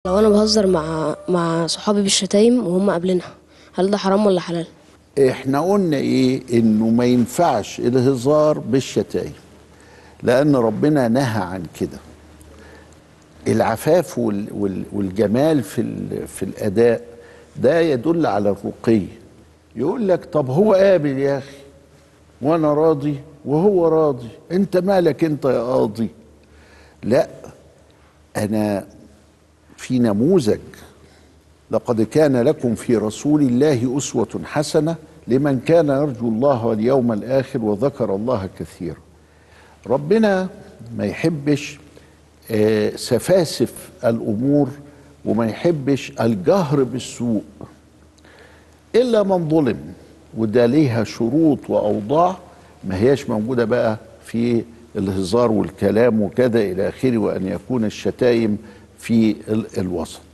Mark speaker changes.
Speaker 1: لو انا بهزر مع مع صحابي بالشتايم وهم قابلينها هل ده حرام ولا حلال
Speaker 2: احنا قلنا ايه انه ما ينفعش الهزار بالشتايم لان ربنا نهى عن كده العفاف وال وال والجمال في ال في الاداء ده يدل على الرقي يقول لك طب هو قابل يا اخي وانا راضي وهو راضي انت مالك انت يا قاضي لا انا في نموذج لقد كان لكم في رسول الله أسوة حسنة لمن كان يرجو الله واليوم الآخر وذكر الله كثيرا ربنا ما يحبش آه، سفاسف الأمور وما يحبش الجهر بالسوء إلا من ظلم وده ليها شروط وأوضاع ما هياش موجودة بقى في الهزار والكلام وكذا إلى آخره وأن يكون الشتايم في ال- الوسط